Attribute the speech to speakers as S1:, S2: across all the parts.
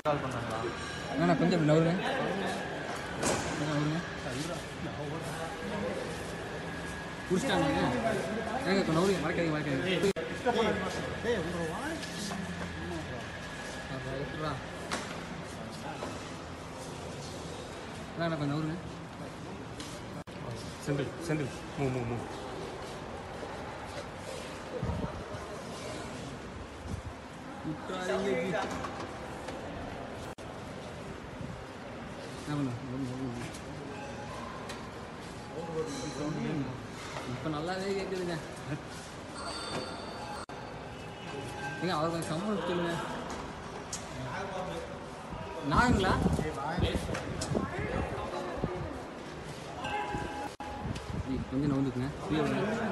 S1: கால் பண்ணாங்களா
S2: அண்ணா கொஞ்சம் இப்படி நவருங்க கொஞ்சம் நவருங்க குடிச்சிட்டாங்க ஏங்க இப்போ நவருங்க மறக்காதீங்க மறக்காதீங்க அப்போ விட்டுறா அண்ணா கொஞ்சம் நவருங்க
S1: செந்தில் செந்தில் மூ மூ மூ
S2: விட்டுறாதீங்க ஜி. என்ன பண்ண இப்போ நல்லாவே கேட்குதுங்க ஏங்க அவர் கொஞ்சம் கம்மல் சொல்லுங்க நாங்களா கொஞ்சம் நவுந்துக்குங்க ஃப்ரீயாக விடுங்க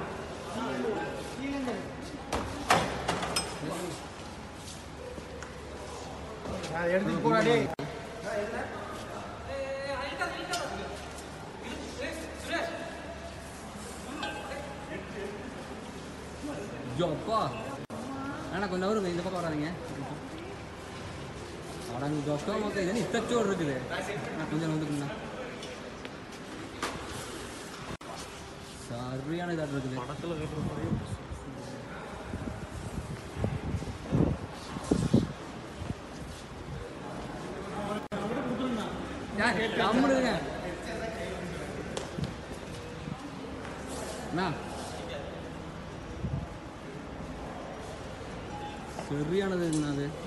S3: எடுத்துட்டு போடா டேய்
S2: ஐயோ அப்பா அண்ணா கொஞ்சம் வருங்க இந்த பக்கம் வராதீங்க அடங்கு ஜொக்கா மொத்தம் இது இத்தச்சோடு இருக்குது நான் கொஞ்சம் வந்துக்குண்ணா சரியான இதாக இருக்குது
S1: படத்தில் கேட்குற மாதிரியே
S2: ஏன் கம்முடுங்க அண்ணா சரியானதுங்கண்ணா அது